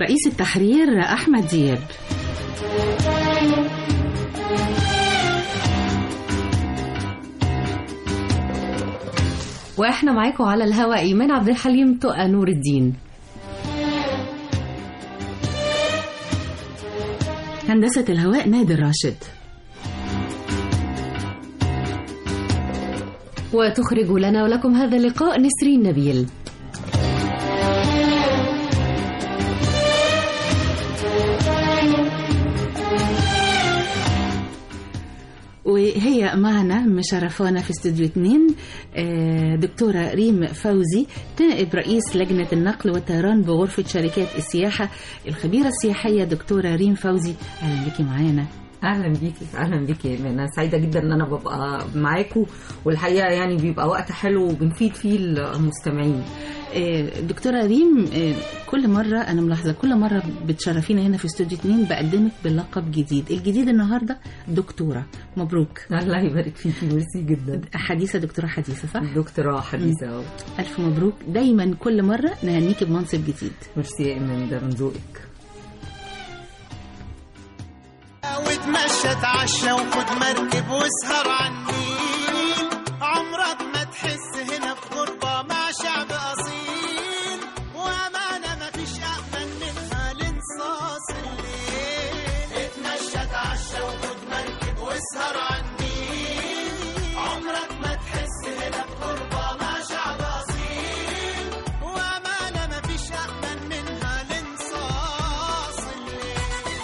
رئيس التحرير أحمد دياب واحنا معاكم على الهواء ايمان عبد الحليم تقى نور الدين هندسة الهواء نادر راشد وتخرج لنا ولكم هذا اللقاء نسرين نبيل وهي معنا مشرفانا في استوديو 2 آه، دكتورة ريم فوزي نائب رئيس لجنة النقل والطيران بغرفة شركات السياحة الخبيرة السياحية دكتورة ريم فوزي أهلا بك معانا اهلا بيكي اهلا بيكي انا سعيده جدا ان انا ببقى معاكم والحقيقه يعني بيبقى وقت حلو وبنفيد فيه المستمعين آه، دكتورة ريم آه، كل مرة أنا ملاحظة كل مرة بتشرفينا هنا في استوديو 2 بقدمك بلقب جديد الجديد النهاردة دكتورة مبروك الله يبارك فيكي ميرسي جدا حديثة دكتورة حديثة صح؟ دكتوراه حديثه ألف مبروك دايما كل مرة نهنيكي بمنصب جديد ميرسي يا ايمان ده من ذوقك وتمشى تعشى وخد مركب واسهر على النيل عمرك ما تحس هنا بغربة مع شعب أصيل وأمانة ما فيش أأمن منها لانصاص الليل اتمشى تعشى وخد مركب واسهر على النيل عمرك ما تحس هنا بغربة مع شعب أصيل وأمانة ما فيش أأمن منها لانصاص الليل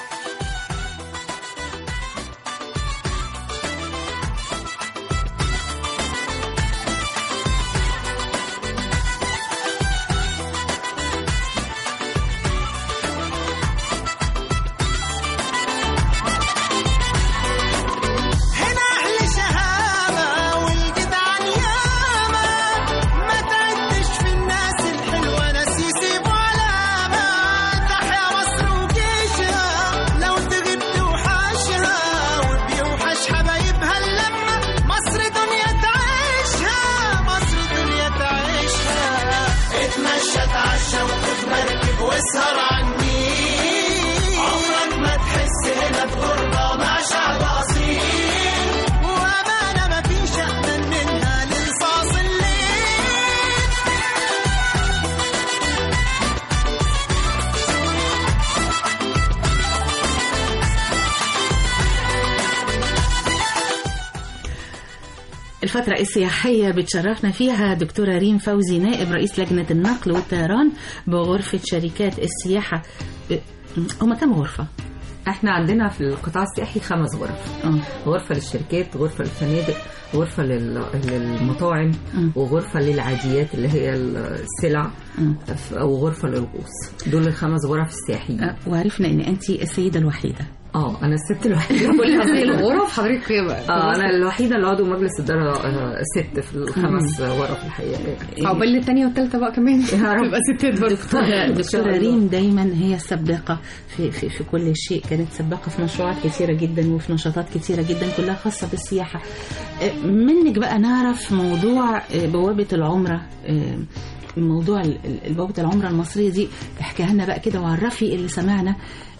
هنا أهل شهامة والجدعان ياما ما تعدش في الناس الحلوة ناس يسيبوا علامة تحيا مصر وجيشها لو تغيب توحشها وبيوحش حبايبها اللمة مصر دنيا تعيشها مصر دنيا تعيشها اتمشى تعشى وخد مركب واسهر على النيل عمرك ما تحس هنا بغربة مع شعب أصيل وأمانة ما فيش أأمن منها لرصاص الليل الفترة السياحية بتشرفنا فيها دكتورة ريم فوزي نائب رئيس لجنة النقل والطيران بغرفة شركات السياحة ب- هما كم غرفة؟ احنا عندنا في القطاع السياحي خمس غرف اه غرفه للشركات غرفه للفنادق غرفة لل- للمطاعم مم. وغرفة للعاديات اللي هي السلع مم. ف- وغرفة للغوص دول الخمس غرف السياحية آه، وعرفنا ان انت السيدة الوحيدة اه انا الست الوحيدة كل هذه الغرف حضرتك اه انا الوحيدة اللي عضو مجلس إدارة آه، ست في الخمس غرف الحقيقة عقبال الثانيه والثالثه بقى كمان يا رب. تبقى ستات برضه دكتورة إن شاء دكتورة الله. ريم دايما هي السباقة في, في, في كل شيء كانت سباقة في مشروعات كثيرة جدا وفي نشاطات كثيرة جدا كلها خاصة بالسياحة آه، منك بقى نعرف موضوع آه، بوابة العمرة آه، موضوع ال- ال- بوابة العمرة المصرية دي احكيها لنا بقى كده وعرفي اللي سمعنا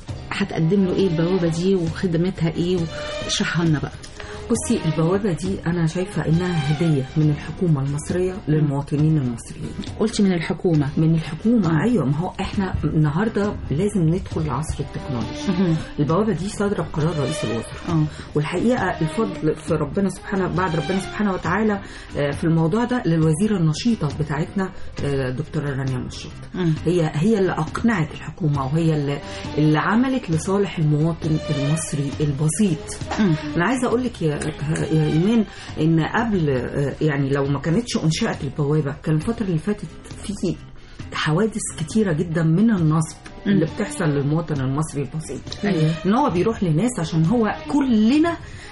هتقدم له ايه البوابة دي وخدمتها ايه واشرحها لنا بقى بصي البوابة دي أنا شايفة إنها هدية من الحكومة المصرية للمواطنين المصريين قلتي من الحكومة من الحكومة آه. أيوة ما هو إحنا النهاردة لازم ندخل لعصر التكنولوجيا مهم. البوابة دي صادرة بقرار رئيس الوزراء اه والحقيقه الفضل في ربنا سبحانه بعد ربنا سبحانه وتعالى آه، في الموضوع ده للوزيره النشيطه بتاعتنا آه، دكتوره رانيا مشيط مم. هي هي اللي اقنعت الحكومه وهي اللي, اللي عملت لصالح المواطن المصري البسيط مم. انا عايزه اقول لك يا يا ايمان ان قبل آه، يعني لو ما كانتش انشات البوابه كان الفتره اللي فاتت في حوادث كتيره جدا من النصب اللي بتحصل للمواطن المصري البسيط أيوة. ان هو بيروح لناس عشان هو كلنا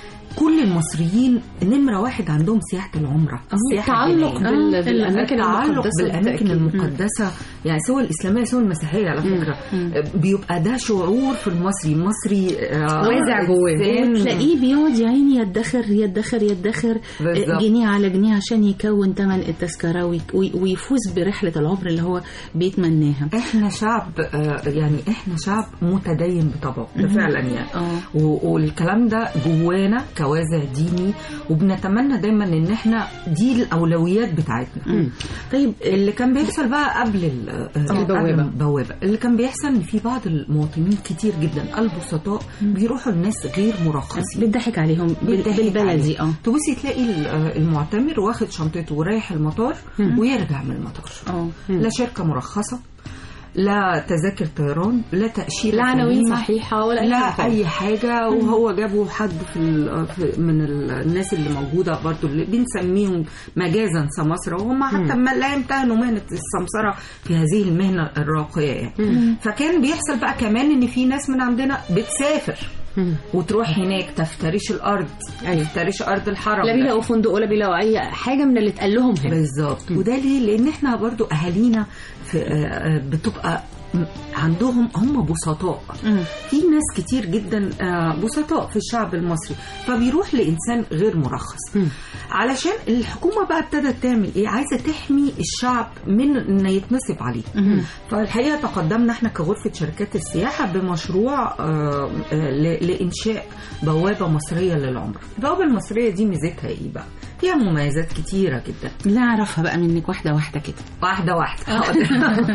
كل المصريين نمرة واحد عندهم سياحة العمرة السياحة التعلق الدينية. بال- بالاماكن التعلق المقدسه بالأماكن بالتأكيد. المقدسة يعني سواء الاسلاميه سواء المسيحيه على فكره آه، بيبقى ده شعور في المصري المصري آه، وازع جواه. إنسان- تلاقيه بيقعد يا عيني يدخر يدخر يدخر بالظبط. جنيه على جنيه عشان يكون ثمن التذكره وي- وي- ويفوز برحله العمر اللي هو بيتمناها احنا شعب آه، يعني احنا شعب متدين بطبعه ده فعلا يعني اه و- والكلام ده جوانا كوازع ديني وبنتمنى دايما ان احنا دي الاولويات بتاعتنا طيب اللي كان بيحصل بقى قبل ال- آه، البوابة. قبل البوابه اللي كان بيحصل ان في بعض المواطنين كتير جدا البسطاء بيروحوا الناس غير مرخصين بتضحك عليهم بال- بيضحك بالبلدي عليه. اه تبصي تلاقي ال- آه، المعتمر واخد شنطته ورايح المطار ويرجع من المطار اه لا شركه مرخصه لا تذاكر طيران لا تاشيره لا عناوين سليمة. صحيحه ولا أي لا حاجة خالص. اي حاجه وهو جابوا حد في ال- في- من ال- الناس اللي موجوده برضو اللي بنسميهم مجازا سماسره وهم حتى ما لا يمتهنوا مهنه السمسره في هذه المهنه الراقيه يعني فكان بيحصل بقى كمان ان في ناس من عندنا بتسافر وتروح هناك تفترش الارض أيوة. تفترش ارض الحرم لا بيلاقوا فندق ولا بيلاقوا اي حاجه من اللي اتقال لهم هنا بالظبط وده ليه لان احنا برضو اهالينا في آه، آه، بتبقى م- عندهم هم بسطاء في ناس كتير جدا آه، بسطاء في الشعب المصري فبيروح لانسان غير مرخص علشان الحكومه بقى ابتدت تعمل ايه عايزه تحمي الشعب من ان يتنصب عليه فالحقيقه تقدمنا احنا كغرفه شركات السياحه بمشروع آه، آه، ل- لانشاء بوابه مصريه للعمره البوابه المصريه دي ميزتها ايه بقى فيها مميزات كتيره جدا لا اعرفها بقى منك واحده واحده كده واحده واحده حاضر.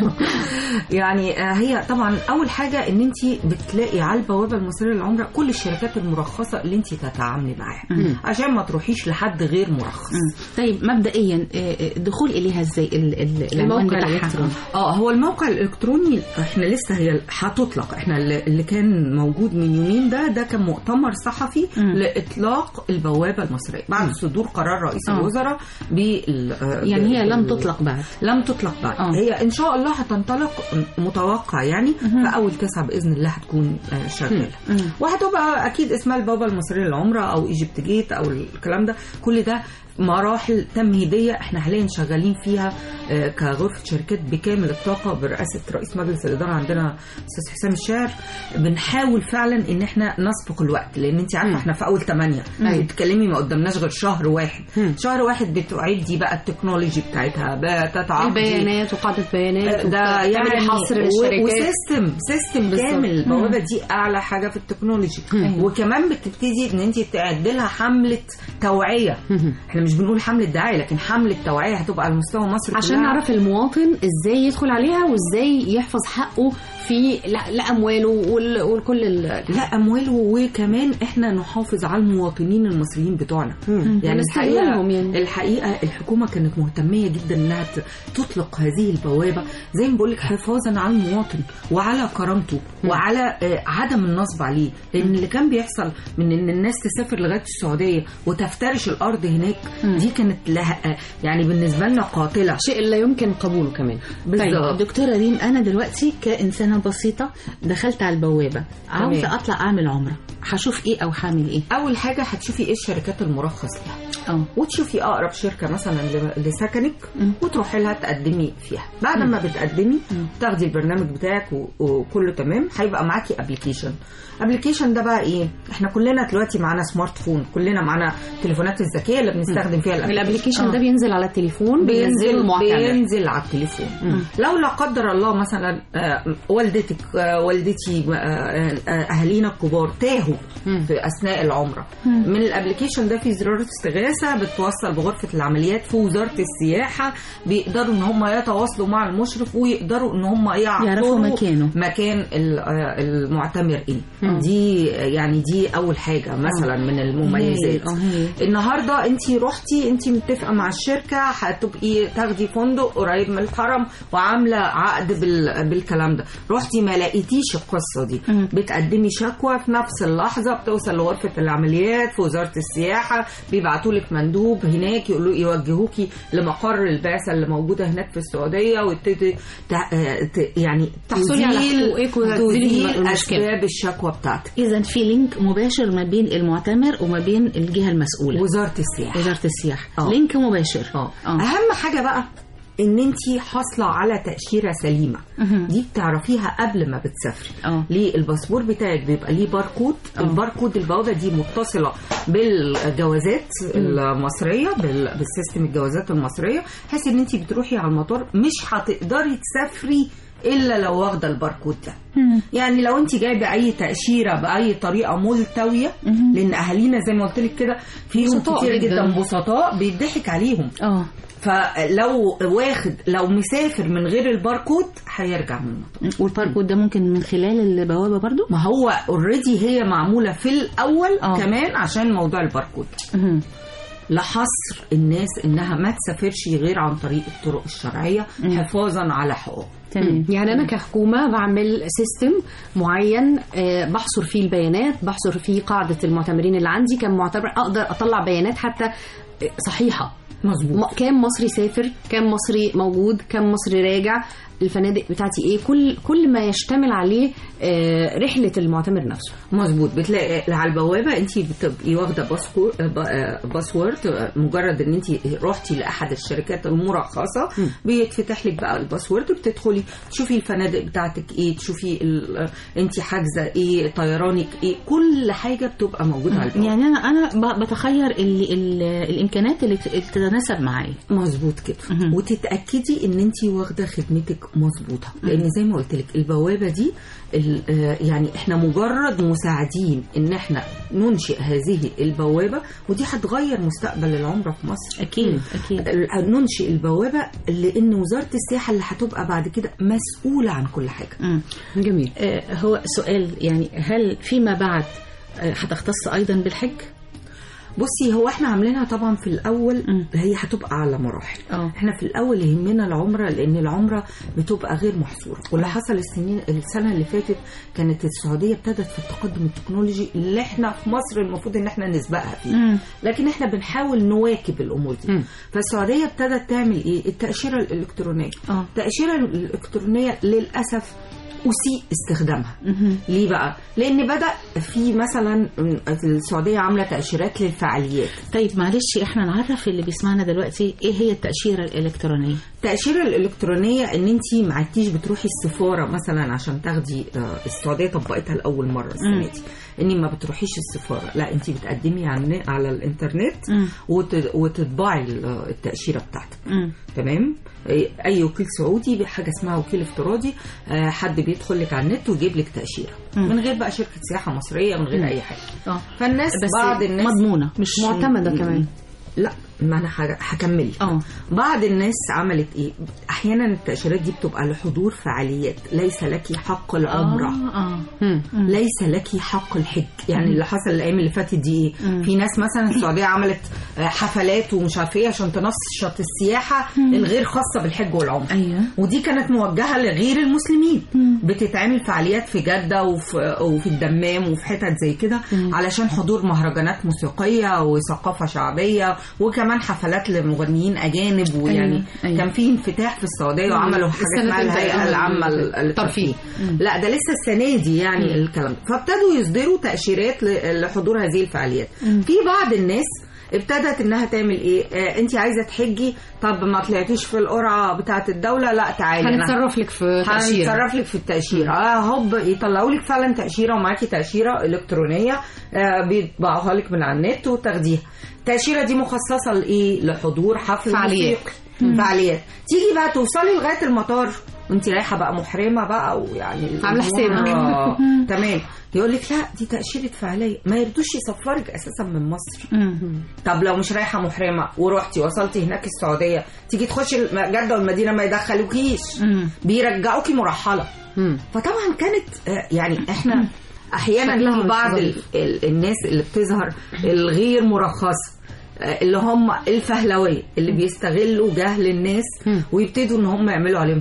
يعني آه، هي طبعا اول حاجه ان انت بتلاقي على البوابه المصريه للعمره كل الشركات المرخصه اللي انت تتعاملي معاها عشان ما تروحيش لحد غير مرخص طيب مبدئيا آه، آه، الدخول اليها ازاي ال- ال- العنوان الموقع بتاعها الإلكتروني. اه هو الموقع الالكتروني احنا لسه هي هتطلق احنا اللي اللي كان موجود من يومين ده ده كان مؤتمر صحفي مم. لاطلاق البوابه المصريه بعد صدور قرار رئيس آه. الوزراء بال آه، يعني هي لم بال- تطلق بعد لم تطلق بعد آه. هي ان شاء الله هتنطلق متوقع يعني في اول تسعة باذن الله هتكون آه، شغاله مم. وهتبقى اكيد اسمها البوابه المصريه للعمره او ايجيبت جيت او الكلام ده كل ده مراحل تمهيديه احنا حاليا شغالين فيها آه، كغرفه شركات بكامل الطاقه برئاسه رئيس مجلس الاداره عندنا استاذ حسام الشاعر بنحاول فعلا ان احنا نسبق الوقت لان انت عارفه احنا في اول ثمانية انت بتتكلمي ما قدامناش غير شهر واحد شهر واحد بتعدي بقى التكنولوجي بتاعتها بتتعاقدي البيانات وقاعده بيانات ده وبتعملي يعني حصر و- للشركات وسيستم سيستم بالظبط. كامل البوابه دي اعلى حاجه في التكنولوجي وكمان بتبتدي ان انت تعدي لها حمله توعيه احنا مش بنقول حمله دعايه لكن حمله توعيه هتبقى على مستوى مصر عشان كلها. نعرف المواطن ازاي يدخل عليها وازاي يحفظ حقه في لا, لا امواله وال- وكل ال... لا امواله وكمان احنا نحافظ على المواطنين المصريين بتوعنا يعني الحقيقه ونستغلهم يعني. الحقيقه الحكومه كانت مهتميه جدا انها ت- تطلق هذه البوابه زي ما بقول لك حفاظا على المواطن وعلى كرامته وعلى آه، عدم النصب عليه لان اللي كان بيحصل من ان الناس تسافر لغايه السعوديه وتفترش الارض هناك دي كانت لها آه، يعني بالنسبه لنا قاتله شيء لا يمكن قبوله كمان بالظبط دكتورة ريم أنا دلوقتي كإنسانة بسيطة دخلت على البوابة عاوزة تمام. أطلع أعمل عمرة هشوف إيه أو هعمل إيه اول حاجه هتشوفي ايه الشركات المرخص لها اه وتشوفي اقرب شركه مثلا ل- لسكنك وتروحي لها تقدمي فيها بعد ما بتقدمي تاخدي البرنامج بتاعك و- وكله تمام هيبقى معاكي ابلكيشن ابلكيشن ده بقى ايه احنا كلنا دلوقتي معانا سمارت فون كلنا معانا التليفونات الذكيه اللي بنستخدم فيها الابلكيشن ده بينزل على التليفون بينزل بينزل المعتمد بينزل على التليفون لو لا قدر الله مثلا آه، والدتك آه، والدتي آه، آه، اهالينا الكبار تاهوا في اثناء العمره من الابلكيشن ده في زرار استغاثه بتوصل بغرفه العمليات في وزاره السياحه بيقدروا ان هم يتواصلوا مع المشرف ويقدروا ان هم يعرفوا يعرفوا مكانه. مكان ال- آه، المعتمر ايه دي يعني دي اول حاجه مثلا من المميزات اه هي النهارده انت رحتي انت متفقه مع الشركه هتبقي تاخدي فندق قريب من الحرم وعامله عقد بال... بالكلام ده رحتي ما لقيتيش القصه دي مم. بتقدمي شكوى في نفس اللحظه بتوصل لغرفه العمليات في وزاره السياحه بيبعتوا لك مندوب هناك يقولوا يوجهوكي لمقر البعثه اللي موجوده هناك في السعوديه وتبتدي تع... ت... يعني تحصلي على تزيل- حقوقك وتزيلي تزيل المشكلة. اسباب الشكوى بتاعتك إذا في لينك مباشر ما بين المعتمر وما بين الجهة المسؤولة وزاره السياحه وزارة السياحة آه. لينك مباشر اه اه اهم حاجه بقى ان انت حاصله على تاشيره سليمه مهم. دي بتعرفيها قبل ما بتسافري اه ليه الباسبور بتاعك بيبقى ليه باركود آه. الباركود البوابه دي متصله بالجوازات المصريه بال- بالسيستم الجوازات المصريه بحيث ان انت بتروحي على المطار مش هتقدري تسافري الا لو واخده الباركود ده يعني لو انت جايبه اي تاشيره باي طريقه ملتويه لان اهالينا زي ما قلت لك كده فيهم بسطاء كتير جداً. جدا بسطاء بيضحك عليهم اه فلو واخد لو مسافر من غير الباركود هيرجع من المطار والباركود ده ممكن من خلال البوابه برضو ما هو اوريدي هي معموله في الاول آه. كمان عشان موضوع الباركود مهم. لحصر الناس انها ما تسافرش غير عن طريق الطرق الشرعيه حفاظا على حقوق تمام يعني انا كحكومه بعمل سيستم معين آه، بحصر فيه البيانات بحصر فيه قاعده المعتمرين اللي عندي كم معتمر اقدر اطلع بيانات حتى آه، صحيحه مظبوط م- كام مصري سافر كام مصري موجود كام مصري راجع الفنادق بتاعتي ايه كل كل ما يشتمل عليه آه، رحله المعتمر نفسه مظبوط بتلاقي على البوابه انت بتبقي واخده باسكو- ب- آه، باسورد آه، مجرد ان انت رحتي لاحد الشركات المرخصه بيتفتح لك بقى الباسورد بتدخلي تشوفي الفنادق بتاعتك ايه تشوفي ال- انت حاجزه ايه طيرانك ايه كل حاجه بتبقى موجوده على البوابه يعني انا انا ب- بتخير اللي ال- الامكانات اللي ت- اللي تتناسب معايا مظبوط كده مهم. وتتاكدي ان انت واخده خدمتك مظبوطه لان زي ما قلت لك البوابه دي ال- آه، يعني احنا مجرد مساعدين ان احنا ننشئ هذه البوابه ودي هتغير مستقبل العمره في مصر اكيد اكيد ال- ننشئ البوابه لان وزاره السياحه اللي هتبقى بعد كده مسؤوله عن كل حاجه مم. جميل آه، هو سؤال يعني هل فيما بعد آه، هتختص ايضا بالحج؟ بصي هو احنا عاملينها طبعا في الاول مم. هي هتبقى على مراحل اه احنا في الاول يهمنا العمره لان العمره بتبقى غير محصوره واللي حصل السنين السنه اللي فاتت كانت السعوديه ابتدت في التقدم التكنولوجي اللي احنا في مصر المفروض ان احنا نسبقها فيه مم. لكن احنا بنحاول نواكب الامور دي مم. فالسعوديه ابتدت تعمل ايه التاشيره الالكترونيه اه التاشيره الالكترونيه للاسف اسيء استخدامها مهم. ليه بقى؟ لأن بدأ في مثلا السعودية عاملة تأشيرات للفعاليات طيب معلش احنا نعرف اللي بيسمعنا دلوقتي ايه هي التأشيرة الإلكترونية التأشيرة الإلكترونية إن أنت ما عدتيش بتروحي السفارة مثلا عشان تاخدي آه، السعودية طبقتها لأول مرة السنة مم. دي إني ما بتروحيش السفارة لا أنت بتقدمي على على الإنترنت مم. وت- وتطبعي ال- التأشيرة بتاعتك مم. تمام اي وكيل سعودي بحاجه اسمها وكيل افتراضي آه، حد بيدخل لك على النت ويجيب لك تاشيره مم. من غير بقى شركه سياحه مصريه من غير مم. اي حاجه اه فالناس بس بعض الناس مضمونة مش معتمدة كمان. لا ما انا ه- هكمل اه بعض الناس عملت ايه احيانا التاشيرات دي بتبقى لحضور فعاليات ليس لك حق العمره اه اه مم. ليس لك حق الحج يعني اللي حصل الايام اللي فاتت دي ايه مم. في ناس مثلا السعوديه عملت آه، حفلات ومش عارفه ايه عشان تنشط السياحه الغير خاصه بالحج والعمره ايوه ودي كانت موجهه لغير المسلمين مم. بتتعمل فعاليات في جده وفي وفي الدمام وفي حتت زي كده علشان حضور مهرجانات موسيقيه وثقافه شعبيه وكمان حفلات لمغنيين اجانب ويعني أيوة، أيوة. كان في انفتاح في السعوديه وعملوا حاجه السنة اسمها اللي الهيئه فاتت. العامه للترفيه لا ده لسه السنه دي يعني الكلام ده. فابتدوا يصدروا تاشيرات ل- لحضور هذه الفعاليات في بعض الناس ابتدت انها تعمل ايه آه انت عايزه تحجي طب ما طلعتيش في القرعه بتاعه الدوله لا تعالي أنا هنتصرف لك في تأشيرة هنتصرف لك في التأشيرة اه هوب يطلعوا لك فعلا تأشيرة ومعاكي تأشيرة إلكترونية آه بيطبعوها لك من على النت وتاخديها التأشيرة دي مخصصة لإيه؟ لحضور حفل فعاليات. موسيقي. فعاليات تيجي بقى توصلي لغاية المطار وانت رايحة بقى محرمة بقى ويعني عاملة الأمور، حسابك. آه، تمام يقول لك لا دي تأشيرة فعالية ما يردوش يسفرك أساسا من مصر مم. طب لو مش رايحه محرمه ورحتي وصلتي هناك السعوديه تيجي تخشي الم- جده والمدينه ما يدخلوكيش مم. بيرجعوكي مرحله مم. فطبعا كانت آه، يعني احنا احيانا شكلها في مش بعض ال ظريف. ال الناس اللي بتظهر الغير مرخصه آه، اللي هم الفهلويه اللي بيستغلوا جهل الناس مم. ويبتدوا ان هم يعملوا عليهم شغل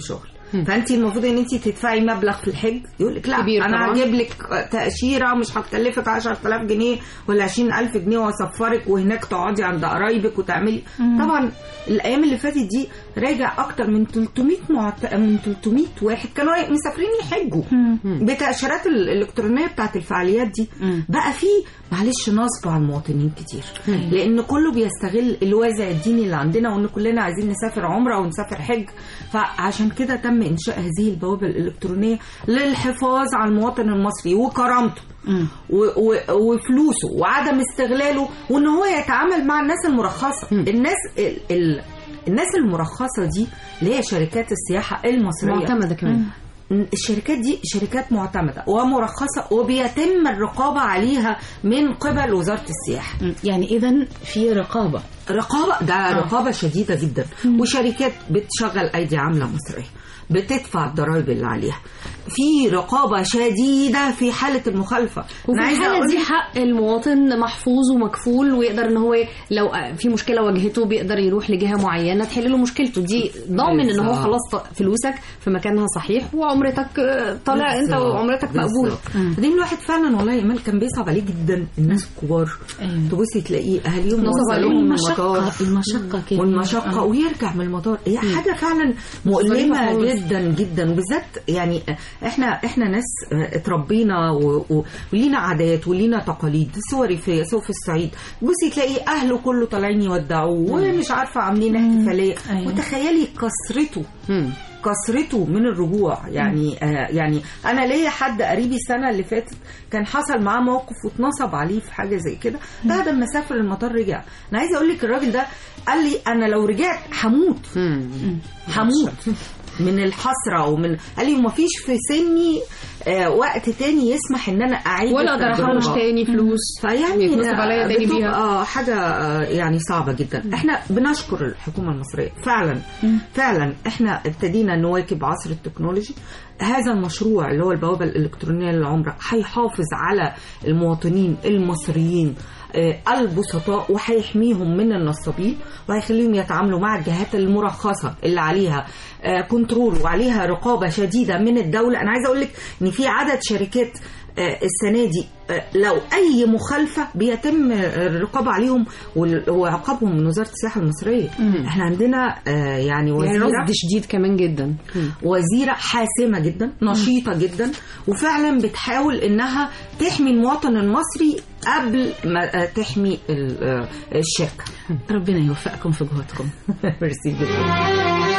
فانت المفروض ان انت تدفعي مبلغ في الحج يقول لك لا كبير انا طبعاً. هجيب لك تاشيره مش هتكلفك 10000 جنيه ولا 20000 جنيه واسفرك وهناك تقعدي عند قرايبك وتعملي طبعا الايام اللي فاتت دي راجع اكتر من 300 معت... من 300 واحد كانوا رايح- مسافرين يحجوا بتاشيرات الالكترونيه بتاعت الفعاليات دي مم. بقى في معلش نصب على المواطنين كتير لان كله بيستغل الوازع الديني اللي عندنا وان كلنا عايزين نسافر عمره ونسافر حج فعشان كده تم انشاء هذه البوابه الالكترونيه للحفاظ على المواطن المصري وكرامته مم. و- و- وفلوسه وعدم استغلاله وان هو يتعامل مع الناس المرخصه الناس ال ال الناس المرخصه دي اللي هي شركات السياحه المصريه معتمده كمان الشركات دي شركات معتمده ومرخصه وبيتم الرقابه عليها من قبل وزاره السياحه مم. يعني اذا في رقابه رقابه ده رقابه شديده جدا وشركات بتشغل ايدي عامله مصريه بتدفع الضرائب اللي عليها في رقابه شديده في حاله المخالفه وفي الحالة دي حق المواطن محفوظ ومكفول ويقدر ان هو لو في مشكلة واجهته بيقدر يروح لجهة معينة تحل له مشكلته دي ضامن ان هو بالظبط. خلاص ط- فلوسك في مكانها صحيح وعمرتك آه، طالع انت بالظبط. وعمرتك مقبولة بالظبط. بعدين الواحد فعلا والله يا ايمان كان بيصعب عليه جدا الناس الكبار أيوة. تبصي تلاقيه اهاليهم نصب موصلين عليهم من المشقه المطار المشقه كده والمشقة آه. ويرجع من المطار هي حاجة فعلا ظريفة مؤلمة خالص. جدا جدا وبالذات يعني احنا احنا ناس اتربينا و- و- ولينا عادات ولينا تقاليد سواء ريفية سواء في الصعيد بصي تلاقي اهله كله طالعين يودعوه ومش عارفة عاملين احتفالية أيوة. وتخيلي كثرته مم. كثرته من الرجوع يعني آه يعني انا ليا حد قريبي السنه اللي فاتت كان حصل معاه موقف واتنصب عليه في حاجه زي كده بعد ما سافر المطار رجع انا عايزه اقول لك الراجل ده قال لي انا لو رجعت هموت مم. هموت من الحسره ومن قال لي ومفيش في سني آه وقت تاني يسمح ان انا اعيد ولا اقدر التجربة. احوش تاني فلوس فيعني يتنصب عليا تاني بتبقى بيها آه حاجه آه يعني صعبه جدا احنا بنشكر الحكومه المصريه فعلا فعلا احنا ابتدينا نواكب عصر التكنولوجي هذا المشروع اللي هو البوابه الالكترونيه للعمره هيحافظ على المواطنين المصريين آه، البسطاء وهيحميهم من النصابين وهيخليهم يتعاملوا مع الجهات المرخصه اللي عليها آه، كنترول وعليها رقابه شديده من الدوله انا عايزه اقول لك ان في عدد شركات آه، السنه دي آه، لو اي مخالفه بيتم آه، الرقابه عليهم وال- وعقابهم من وزاره السياحه المصريه احنا عندنا آه، يعني يعني وزيره رصد شديد كمان جدا مم. وزيره حاسمه جدا نشيطه جدا وفعلا بتحاول انها تحمي المواطن المصري قبل ما آه، تحمي ال- آه، الشركه ربنا يوفقكم في جهودكم ميرسي جدا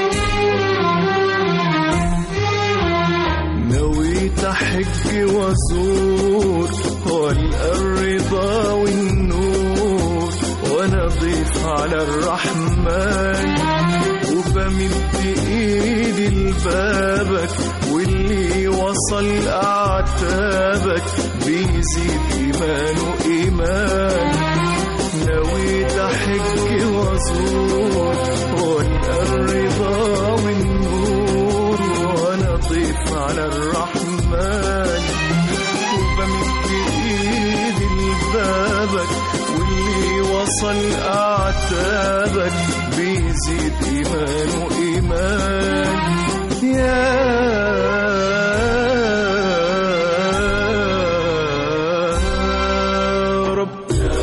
نويت احج وازور والقى الرضا والنور وانا ضيف على الرحمن وبمد ايدي لبابك واللي وصل اعتابك بيزيد ايمان وايمان نويت احج وازور والقى الرضا والنور وانا ضيف على الرحمن وبمد ايدي لبابك واللي وصل اعتابك بيزيد ايمان وايمان يا رب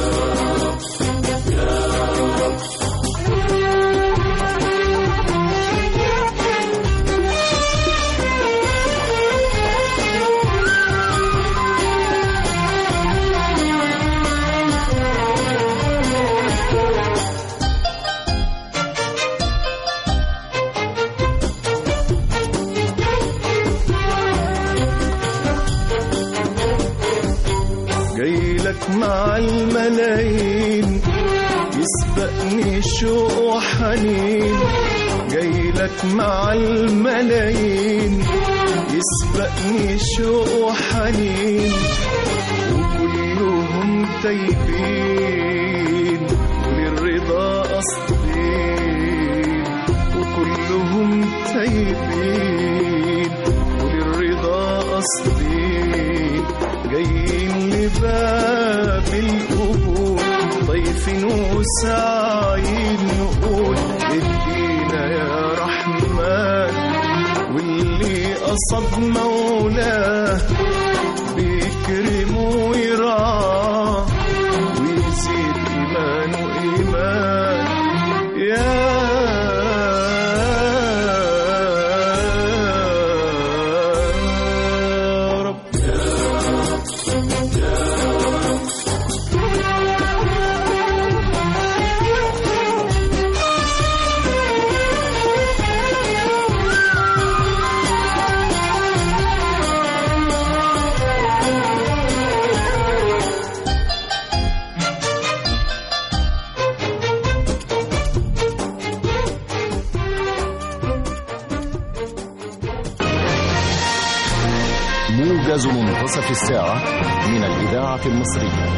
جاي لك مع الملايين يسبقني شوق وحنين جاي لك مع الملايين يسبقني شوق وحنين وكلهم تايبين وللرضا قصدين وكلهم تايبين وللرضا قصدين جايين لباب القبور ضيفين وساعين نقول ادينا يا رحمن واللي قصد مولاه بيكرمه ويرعاه ويزيد إيمانه إيمان يا رب موجز منتصف الساعة من الإذاعة المصرية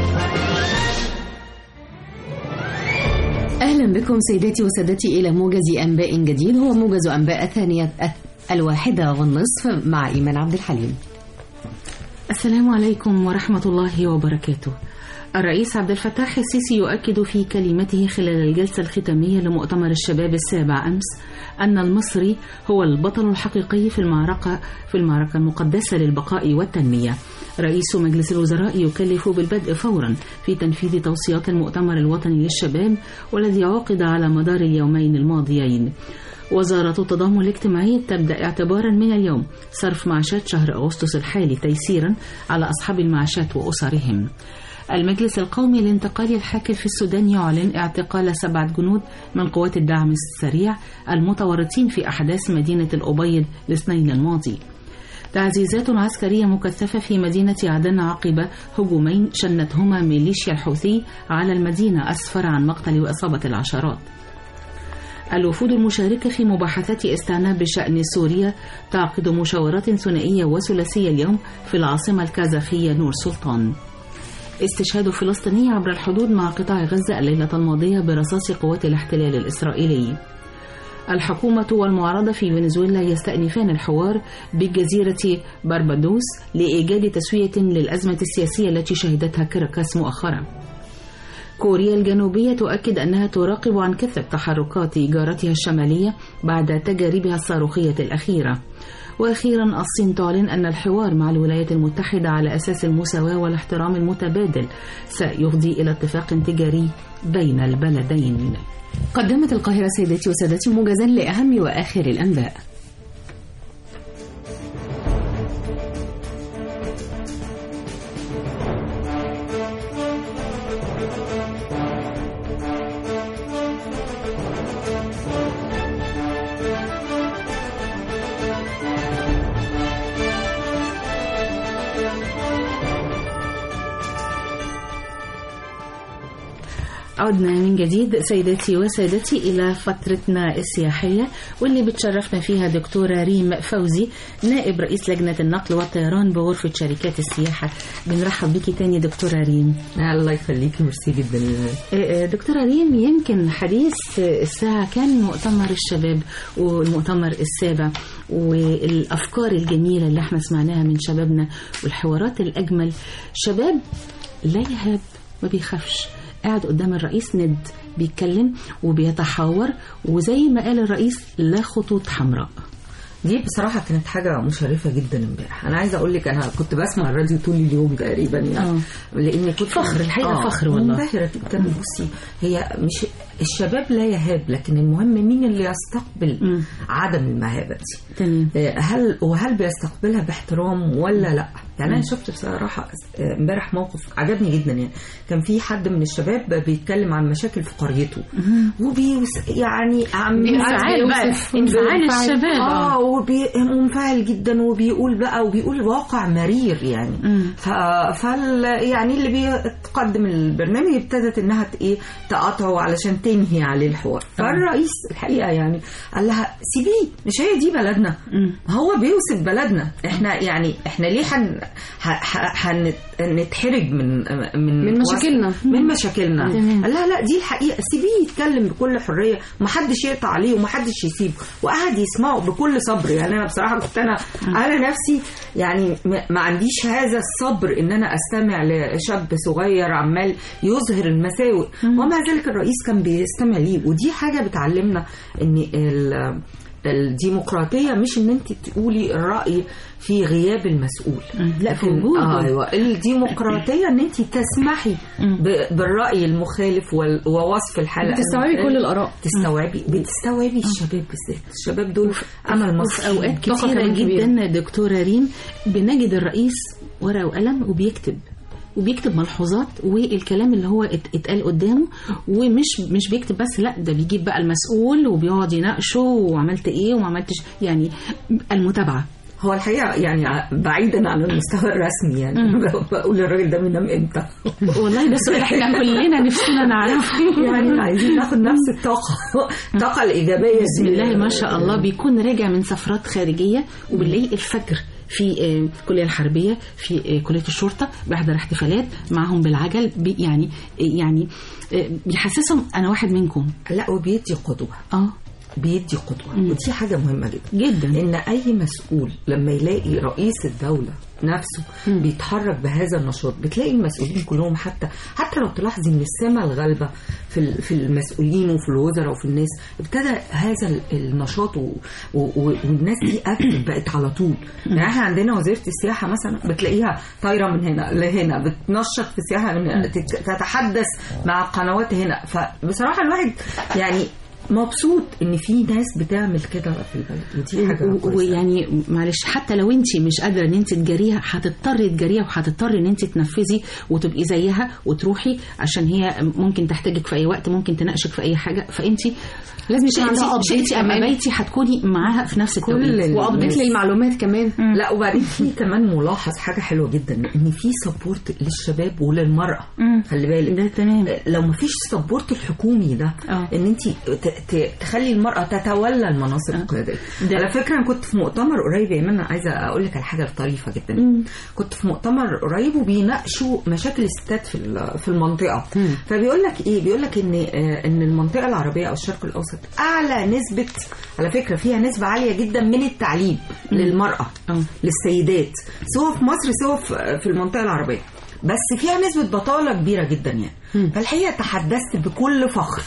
أهلا بكم سيداتي وسادتي إلى موجز أنباء جديد هو موجز أنباء الثانية الواحدة والنصف مع إيمان عبد الحليم السلام عليكم ورحمة الله وبركاته الرئيس عبد الفتاح السيسي يؤكد في كلمته خلال الجلسة الختامية لمؤتمر الشباب السابع أمس أن المصري هو البطل الحقيقي في المعركة في المعركة المقدسة للبقاء والتنمية. رئيس مجلس الوزراء يكلف بالبدء فورا في تنفيذ توصيات المؤتمر الوطني للشباب والذي عقد على مدار اليومين الماضيين. وزارة التضامن الاجتماعي تبدأ اعتبارا من اليوم صرف معاشات شهر أغسطس الحالي تيسيرا على أصحاب المعاشات وأسرهم. المجلس القومي لانتقال الحاكم في السودان يعلن اعتقال سبعة جنود من قوات الدعم السريع المتورطين في أحداث مدينة الأبيض الاثنين الماضي تعزيزات عسكرية مكثفة في مدينة عدن عقب هجومين شنتهما ميليشيا الحوثي على المدينة أسفر عن مقتل وإصابة العشرات الوفود المشاركة في مباحثات استعناف بشأن سوريا تعقد مشاورات ثنائية وثلاثية اليوم في العاصمة الكازاخية نور سلطان استشهاد فلسطيني عبر الحدود مع قطاع غزة الليلة الماضية برصاص قوات الاحتلال الإسرائيلي الحكومة والمعارضة في فنزويلا يستأنفان الحوار بجزيرة باربادوس لإيجاد تسوية للأزمة السياسية التي شهدتها كاراكاس مؤخرا كوريا الجنوبية تؤكد أنها تراقب عن كثب تحركات جارتها الشمالية بعد تجاربها الصاروخية الأخيرة واخيرا الصين تعلن ان الحوار مع الولايات المتحده على اساس المساواه والاحترام المتبادل سيفضي الى اتفاق تجاري بين البلدين. قدمت القاهرة سيداتي وسادتي موجزا لأهم وآخر الأنباء عدنا من جديد سيداتي وسادتي إلى فترتنا السياحية واللي بتشرفنا فيها دكتورة ريم فوزي نائب رئيس لجنة النقل والطيران بغرفة شركات السياحة بنرحب بيكي تاني دكتورة ريم الله يخليكي ميرسي جدا آه، آه، دكتورة ريم يمكن حديث الساعة كان مؤتمر الشباب والمؤتمر السابع والأفكار الجميلة اللي احنا سمعناها من شبابنا والحوارات الأجمل شباب لا يهاب ما بيخافش قاعد قدام الرئيس ند بيتكلم وبيتحاور وزي ما قال الرئيس لا خطوط حمراء دي بصراحة كانت حاجة مشرفة جدا امبارح أنا عايزة أقول لك أنا كنت بسمع الراديو طول اليوم تقريبا يعني آه. لأني كنت فخر، الحقيقة فخر والله. منبهرة جدا بصي هي مش الشباب لا يهاب لكن المهم مين اللي يستقبل مم. عدم المهابة دي تمام آه، هل وهل بيستقبلها باحترام ولا لا يعني انا شفت بصراحه آه، امبارح موقف عجبني جدا يعني كان في حد من الشباب بيتكلم عن مشاكل في قريته وبي يعني عم انفعال بقى، بيوصف- انفعال بينفعل. الشباب، اه وبي منفعل جدا وبيقول بقى وبيقول واقع مرير يعني مم. ف... فال يعني اللي بيتقدم البرنامج ابتدت انها ت- ايه تقاطعه علشان تنهي عليه الحوار فالرئيس الحقيقه يعني قال لها سيبيه مش هي دي بلدنا مم. هو بيوصف بلدنا احنا يعني احنا ليه هن هنتحرج من من من مشاكلنا. وصف- من مشاكلنا تمام. قال لها لا دي الحقيقه سيبيه يتكلم بكل حريه ومحدش يقطع عليه ومحدش يسيبه وقعد يسمعه بكل صبر يعني انا بصراحه كنت انا انا نفسي يعني ما ما عنديش هذا الصبر ان انا استمع لشاب صغير عمال يظهر المساوئ ومع ذلك الرئيس كان بيستمع ليه ودي حاجه بتعلمنا ان ال- الديمقراطيه مش ان انت تقولي الراي في غياب المسؤول لا في لكن- وجوده آه ايوه الديمقراطيه ان انت تسمحي ب- بالراي المخالف وال- ووصف الحاله بتستوعبي المخالف. كل الآراء. تستوعبي بتستوعبي الشباب بالذات الشباب دول امل مصر وفي اوقات طاقة كتيره كمان كبيرة. جدا دكتوره ريم بنجد الرئيس ورقه وقلم وبيكتب وبيكتب ملحوظات والكلام اللي هو ات- اتقال قدامه ومش مش بيكتب بس لا ده بيجيب بقى المسؤول وبيقعد يناقشه وعملت ايه وما عملتش يعني المتابعه هو الحقيقه يعني ع- بعيدا عن المستوى الرسمي يعني بقول الراجل ده بينام امتى والله ده سؤال احنا كلنا نفسنا نعرفه يعني عايزين ناخد نفس الطاقه الطاقه الايجابيه بسم الله ما شاء الله بيكون راجع من سفرات خارجيه وبنلاقيه الفجر في آه، الكليه الحربيه في آه، كليه الشرطه بيحضر احتفالات معهم بالعجل بي يعني آه، يعني آه، بيحسسهم انا واحد منكم لا وبيدي قدوه اه بيدي قدوه ودي حاجه مهمه جدا جدا ان اي مسؤول لما يلاقي رئيس الدوله نفسه بيتحرك بهذا النشاط بتلاقي المسؤولين كلهم حتى حتى لو تلاحظي ان السمه الغالبه في ال- في المسؤولين وفي الوزراء وفي الناس ابتدى هذا ال- النشاط و- و- و- والناس دي اكتف بقت على طول يعني احنا عندنا وزيره السياحه مثلا بتلاقيها طايره من هنا لهنا بتنشط في السياحه من هنا تت- تتحدث مع قنوات هنا فبصراحه الواحد يعني مبسوط ان في ناس بتعمل كده في البلد ودي حاجه و- كويسة. ويعني معلش حتى لو انت مش قادره ان انت تجاريها هتضطري تجاريها وهتضطري ان انت تنفذي وتبقي زيها وتروحي عشان هي ممكن تحتاجك في اي وقت ممكن تناقشك في اي حاجه فانت لازم يكون عندها انت update اما كمان. بيتي هتكوني معاها في نفس كل التوقيت ال- وابديت للمعلومات كمان لا وبعدين في كمان ملاحظ حاجه حلوه جدا ان في سبورت للشباب وللمراه مم. خلي بالك ده تمام لو ما فيش سبورت الحكومي ده آه. ان انت تخلي المراه تتولى المناصب القياديه ده- على فكره انا كنت في مؤتمر قريب يا ايمان انا عايزه اقول لك على حاجه طريفه جدا كنت في مؤتمر قريب وبيناقشوا مشاكل الستات في ال- في المنطقه فبيقول لك ايه بيقول لك ان آه، ان المنطقه العربيه او الشرق الاوسط اعلى نسبه على فكره فيها نسبه عاليه جدا من التعليم للمراه آه. للسيدات سواء في مصر سواء في- في المنطقه العربيه بس فيها نسبه بطاله كبيره جدا يعني فالحقيقه تحدثت بكل فخر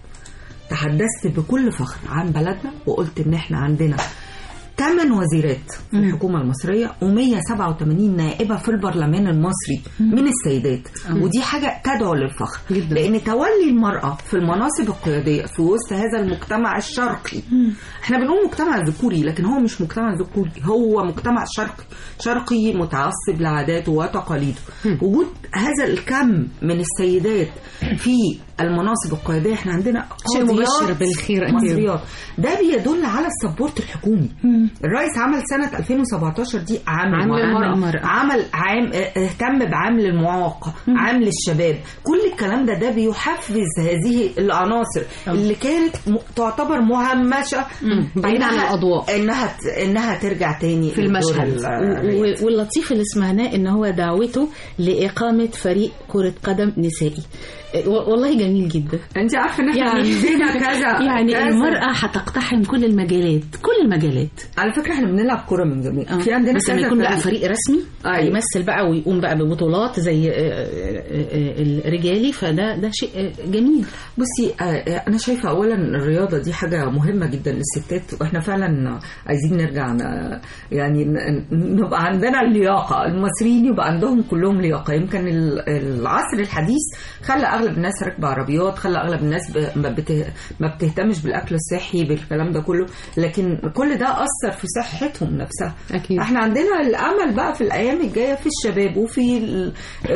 تحدثت بكل فخر عن بلدنا وقلت ان احنا عندنا ثمان وزيرات في الحكومة المصرية و187 نائبة في البرلمان المصري من السيدات ودي حاجة تدعو للفخر جدا. لأن تولي المرأة في المناصب القيادية في وسط هذا المجتمع الشرقي احنا بنقول مجتمع ذكوري لكن هو مش مجتمع ذكوري هو مجتمع شرقي شرقي متعصب لعاداته وتقاليده وجود هذا الكم من السيدات في المناصب القيادية احنا عندنا شيء مبشر قاضيات بالخير أكيد. مصريات ده بيدل على السبورت الحكومي الرئيس عمل سنة 2017 دي عام عام المرأة. للمرأة. عمل عام اه، اهتم بعام للمعاقة عام للشباب كل الكلام ده ده بيحفز هذه العناصر اللي كانت م- تعتبر مهمشة بعيد عن إنها- الأضواء. انها ت- انها ترجع تاني في لدور المشهد. ال- و- واللطيف اللي سمعناه ان هو دعوته لاقامه فريق كره قدم نسائي و- والله جميل جدا انت عارفه ان احنا يعني عندنا كذا يعني كذا. المرأة هتقتحم كل المجالات كل المجالات على فكره احنا بنلعب كوره من زمان في عندنا بس لما كذا يكون بقى فريق. فريق رسمي أيوة. يمثل بقى ويقوم بقى ببطولات زي آه، آه، آه، الرجالي فده ده شيء آه، جميل بصي آه، آه، انا شايفه اولا الرياضه دي حاجه مهمه جدا للستات واحنا فعلا عايزين نرجع ن- يعني ن- نبقى عندنا اللياقه المصريين يبقى عندهم كلهم لياقه يمكن ال- العصر الحديث خلى اغلب الناس راكبه عربيات خلى اغلب الناس ب- ما بت- ما بتهتمش بالاكل الصحي بالكلام ده كله لكن كل ده اثر في صحتهم نفسها أكيد. احنا عندنا الامل بقى في الايام الجايه في الشباب وفي ال-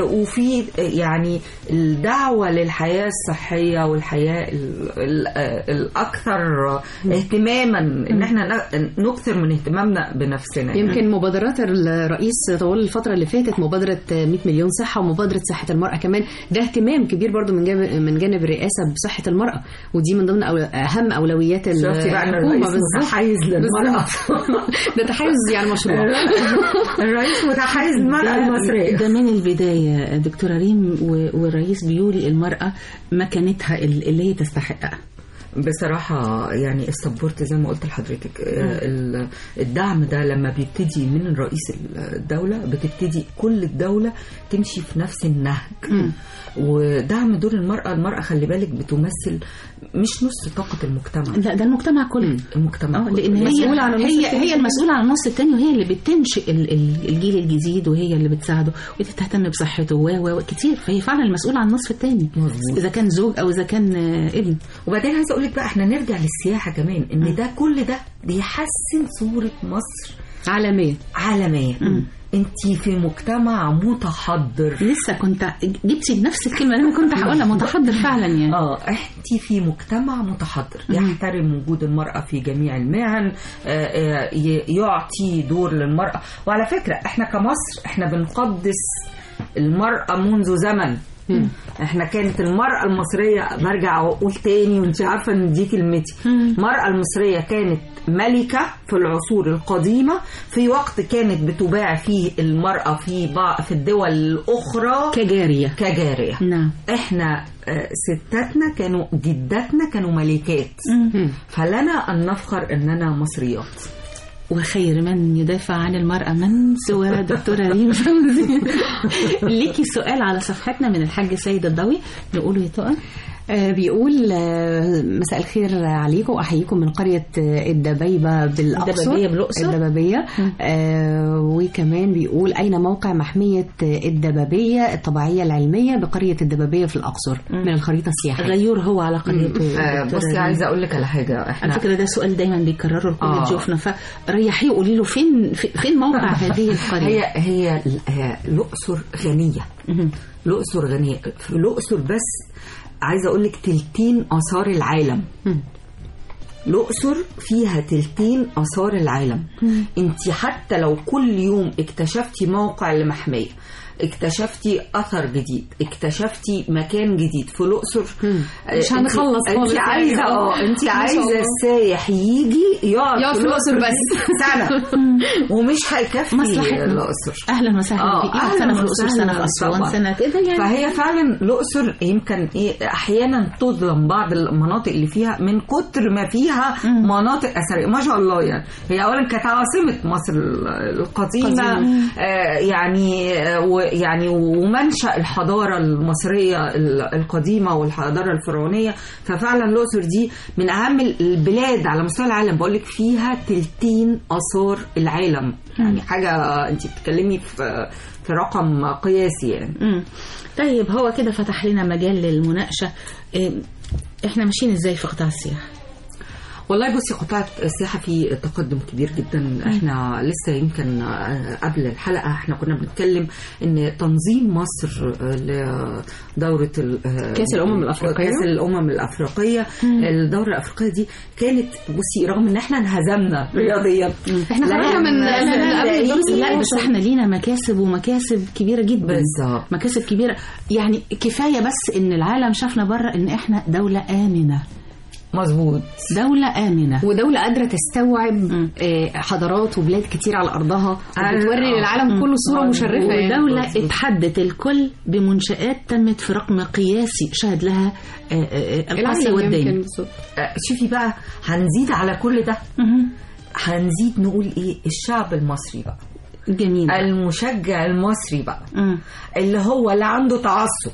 وفي يعني الدعوه للحياه الصحيه والحياه ال- ال- الاكثر اهتماما ان احنا ن- نكثر من اهتمامنا بنفسنا يعني. يمكن مبادرات الرئيس طوال الفترة اللي فاتت مبادرة 100 مليون صحة ومبادرة صحة المرأة كمان ده اهتمام كبير برضو من جانب من جانب الرئاسة بصحة المرأة ودي من ضمن أول أهم أولويات شفتي بقى ان الحكومة الرئيس بالظبط. متحيز للمرأة ده تحيز يعني مشروع الرئيس متحيز للمرأة المصرية ده من البداية دكتورة ريم و- والرئيس بيولي المرأة مكانتها ال- اللي هي تستحقها بصراحة يعني السبورت زي ما قلت لحضرتك آه، ال- الدعم ده لما بيبتدي من رئيس الدولة بتبتدي كل الدولة تمشي في نفس النهج ودعم دور المرأة المرأة خلي بالك بتمثل مش نص طاقة المجتمع لا ده المجتمع كله المجتمع اه كله. لان هي مسؤولة عن النص هي التاني. هي المسؤوله عن النص الثاني وهي اللي بتنشئ ال- ال- الجيل الجديد وهي اللي بتساعده واللي بتهتم بصحته و و و- كتير فهي فعلا المسؤوله عن النصف الثاني مظبوط. اذا كان زوج او اذا كان آه، ابن وبعدين عايزه اقول لك بقى احنا نرجع للسياحه كمان ان ده كل ده بيحسن صوره مصر عالمية عالميا انت في مجتمع متحضر لسه كنت جبتي بنفس الكلمه اللي انا كنت هقولها متحضر فعلا يعني اه انت في مجتمع متحضر يحترم وجود المرأة في جميع المهن آه، آه، ي- يعطي دور للمرأة وعلى فكرة احنا كمصر احنا بنقدس المرأة منذ زمن احنا كانت المرأة المصرية برجع واقول تاني وانت عارفة ان دي كلمتي المرأة المصرية كانت ملكة في العصور القديمة في وقت كانت بتباع فيه المرأة في بعض في الدول الأخرى كجاريه كجارية نعم احنا آه، ستاتنا كانوا جداتنا كانوا ملكات فلنا ان نفخر اننا مصريات وخير من يدافع عن المرأة من سوى دكتورة ريم فوزي ليكي سؤال على صفحتنا من الحاج سيد الضوي نقوله يا تقى آه، بيقول آه، مساء الخير عليكم احييكم من قريه آه، الدبيبه بالاقصر الدبابية بالأقصر؟ الدبابيه آه وكمان بيقول اين موقع محميه آه، الدبابيه الطبيعيه العلميه بقريه الدبابيه في الاقصر من الخريطه السياحيه غيور هو على قريته آه، دكتورة بصي ريم. عايزه اقول لك على حاجه على احنا فكرة ده سؤال دايما بيكرره لكل آه. ضيوفنا فريحيه وقولي له فين في- فين موقع هذه القرية هي هي ال- آه، الاقصر غنيه مهم. الاقصر غنيه في الاقصر بس عايزه اقول لك تلتين اثار العالم الأقصر فيها تلتين آثار العالم انت حتى لو كل يوم اكتشفتي موقع لمحمية اكتشفتي أثر جديد اكتشفتي مكان جديد في الأقصر آه، مش هنخلص انت, خالص انت عايزة يعني. اه انت ما شاء عايزة الله. السايح يجي يقعد, يقعد في الأقصر بس. سنة ومش هيكفي مصلحتنا الأقصر اهلا وسهلا آه، بيكي أهلاً سنه في الاقصر وسهلاً سنه في اسوان طبعاً. سنه كده يعني فهي فعلا الاقصر يمكن ايه احيانا تظلم بعض المناطق اللي فيها من كتر ما فيها مناطق اثريه ما شاء الله يعني هي اولا كانت عاصمه مصر القديمه آه يعني آه ويعني ومنشا الحضاره المصريه ال- القديمه والحضاره الفرعونيه ففعلا الاقصر دي من اهم البلاد على مستوى العالم بقول لك فيها تلتين اثار العالم يعني حاجه انت بتتكلمي في في رقم قياسي يعني مم. طيب هو كده فتح لنا مجال للمناقشه إيه، احنا ماشيين ازاي في قطاع السياحه والله بصي قطاع السياحة في تقدم كبير جدا احنا لسه يمكن آه، قبل الحلقة احنا كنا بنتكلم ان تنظيم مصر آه، لدورة ال- آه، كأس الأمم الأفريقية. كأس الأمم الأفريقية الدورة الأفريقية دي كانت بصي رغم ان احنا انهزمنا رياضيا احنا خرجنا من لا، من قبل الدور لا بس احنا لينا مكاسب ومكاسب كبيره جدا بالظبط. مكاسب كبيره يعني كفايه بس ان العالم شافنا بره ان احنا دوله امنه مظبوط دوله امنه ودولة قادرة تستوعب آه، حضارات وبلاد كتير على أرضها وبتوري آه. للعالم كله صورة مشرفة يعني. ودولة مظبوط. اتحدت الكل بمنشآت تمت في رقم قياسي شهد لها آه، آه، آه، القاسي العالم والدين يمكن بالظبط. آه، شوفي بقى هنزيد على كل ده مهم. هنزيد نقول ايه الشعب المصري بقى جميل المشجع المصري بقى مم. اللي هو لا عنده تعصب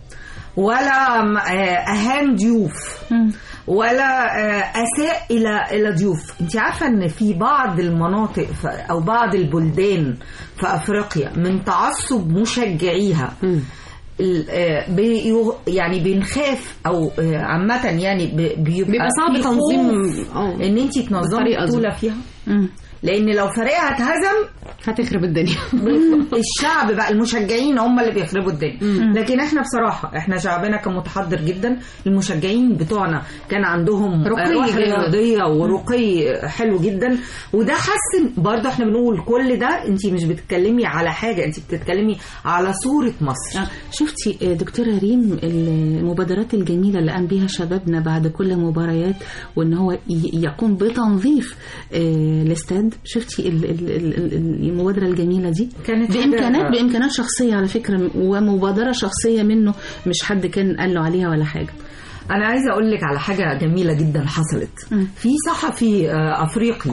ولا م- آه، اهان ضيوف مم. ولا آه، اساء الى الى ضيوف انت عارفه ان في بعض المناطق ف- او بعض البلدان في افريقيا من تعصب مشجعيها ال- آه، بيو- يعني بنخاف او آه، عامه يعني ب- بيبقى بيبقى صعب في تنظيم خوف اه ان انت تنظمي بالطريقة دي. بطوله فيها مم. لان لو فريقها اتهزم هتخرب الدنيا الشعب بقى المشجعين هم اللي بيخربوا الدنيا لكن احنا بصراحه احنا شعبنا كان متحضر جدا المشجعين بتوعنا كان عندهم رقي روح جامد. رياضيه ورقي حلو جدا وده حسن برضه احنا بنقول كل ده انت مش بتتكلمي على حاجه انت بتتكلمي على صوره مصر آه، شفتي آه، دكتورة ريم المبادرات الجميلة اللي قام بيها شبابنا بعد كل مباريات وان هو ي- يقوم بتنظيف آه، الاستاد شفتي ال- ال- ال- ال- المبادرة الجميلة دي كانت بإمكانات حاجة- بإمكانات شخصية على فكرة ومبادرة شخصية منه مش حد كان قال له عليها ولا حاجة انا عايزه اقول لك على حاجه جميله جدا حصلت مم. في صحفي آه، افريقي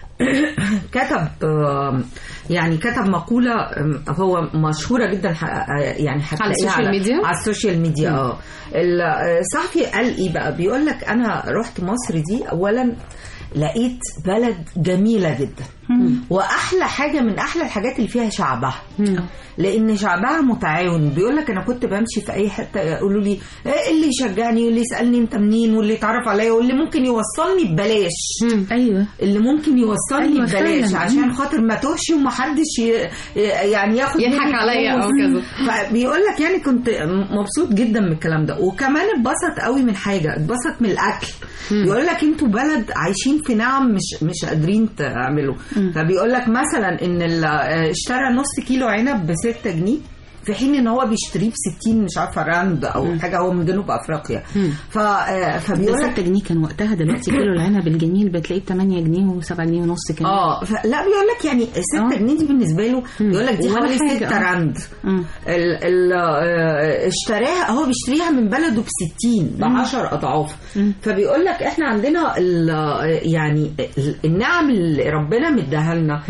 كتب آه، يعني كتب مقوله آم، هو مشهوره جدا ح- آه، يعني هتلاقيها السوشيال ميديا؟ على السوشيال ميديا اه ال- آه، الصحفي قال ايه بقى بيقول لك انا رحت مصر دي اولا لقيت بلد جميله جدا واحلى حاجه من احلى الحاجات اللي فيها شعبها لان شعبها متعاون بيقول لك انا كنت بمشي في اي حته يقولوا لي إيه اللي يشجعني واللي يسالني انت منين واللي يتعرف عليا واللي ممكن يوصلني ببلاش ايوه اللي ممكن يوصلني أيوة ببلاش فعلاً. عشان خاطر ما توهش ومحدش ي... يعني ياخد يضحك مني عليا أو فلوس. كذا. فبيقول لك يعني كنت مبسوط جدا من الكلام ده وكمان اتبسط قوي من حاجه اتبسط من الاكل بيقول لك انتوا بلد عايشين في نعم مش مش قادرين تعملوا فبيقول لك مثلا ان ال- اشترى نص كيلو عنب ب 6 جنيه في حين ان هو بيشتريه ب 60 مش عارفه راند او حاجه هو من جنوب افريقيا ف آه، ده فبيقول لك 6 جنيه كان وقتها دلوقتي كيلو العنب الجميل بتلاقيه ب 8 جنيه و7 جنيه ونص كمان اه ف- لا بيقول لك يعني 6 آه. جنيه دي بالنسبه له بيقول لك دي ولا حوالي حاجة، 6 آه. راند مم. ال ال آه، اشتراها هو بيشتريها من بلده ب 60 ب 10 اضعاف فبيقول لك احنا عندنا ال- آه، يعني ال- النعم اللي ربنا مديها لنا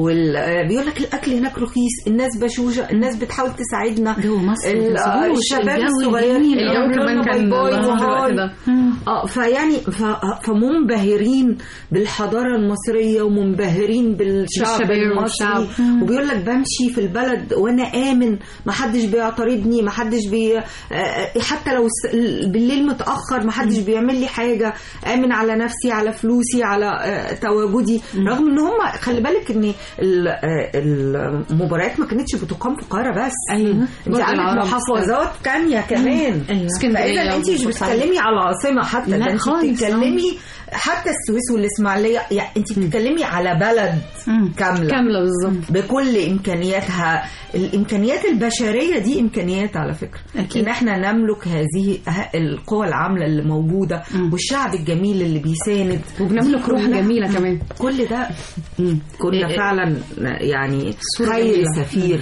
بيقول لك الاكل هناك رخيص الناس بشوشه الناس بتحاول تساعدنا جو مصر ال- آه، متنسوش، الشباب الجو الصغيرين الجميل. اللي الجو يقولوا كمان لنا كان باي باي لطيف في الوقت وهاي. ده. اه فيعني ف- فمنبهرين بالحضاره المصريه ومنبهرين بالشعب بالشباب المصري والشعب. وبيقول لك بمشي في البلد وانا امن ما حدش بيعترضني ما حدش بي آه، حتى لو س- بالليل متاخر ما حدش بيعمل لي حاجه امن على نفسي على فلوسي على آه، تواجدي رغم ان هم خلي بالك ان ال- آه، المباريات ما كانتش بتقام في القاهره بس ايوه انت برج عندك العرب. محافظات تانية كمان ايوه اسكندرية فاذا انت مش وبورسعيد. بتتكلمي على العاصمه حتى لا ده انت خالص، بتتكلمي حتى السويس والاسماعيليه يعني انت بتتكلمي على بلد مم. كامله كامله بالظبط بكل امكانياتها الامكانيات البشريه دي امكانيات على فكره أكيد. ان احنا نملك هذه ه- القوى العامله اللي موجوده مم. والشعب الجميل اللي بيساند وبنملك روح كلها- جميله كمان كل ده مم. كنا إيه- فعلا يعني صورة خير جميلة. سفير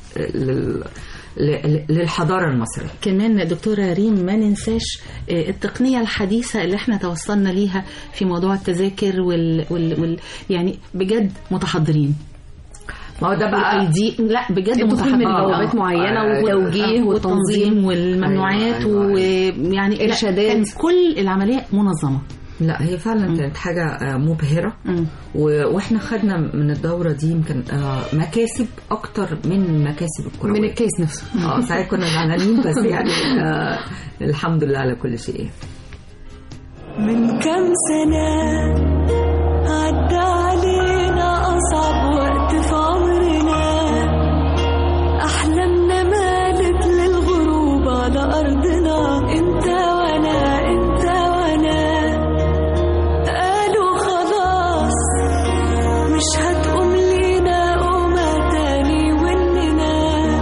لل- ل- للحضاره المصريه كمان دكتورة ريم ما ننساش آه، التقنية الحديثة اللي احنا توصلنا ليها في موضوع التذاكر وال, وال, وال يعني بجد متحضرين ما هو ده بقى والايدي لا بجد الدخول متحضرين من بوابات آه. معينه آه، والتوجيه والتنظيم والتنظيم والممنوعات أيوة، أيوة. ويعني لا، إرشادات. كان كل العملية منظمة لا هي فعلا كانت حاجه آه، مبهره مم. و- واحنا خدنا من الدوره دي يمكن آه، مكاسب اكتر من مكاسب الكرويه من الكيس نفسه اه ساعات كنا زعلانين بس يعني آه الحمد لله على كل شيء من كام سنة عدى علينا أصعب وقت في عمرنا أحلامنا مالت للغروب على أرضنا أنت وأنا أنت وأنا قالوا خلاص مش هتقوم لينا قومة تاني وإننا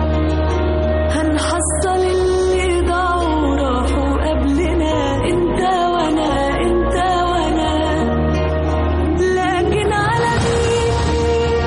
هنحصل اللي ضاعوا وراحوا قبلنا انت وانا انت وانا لكن على مين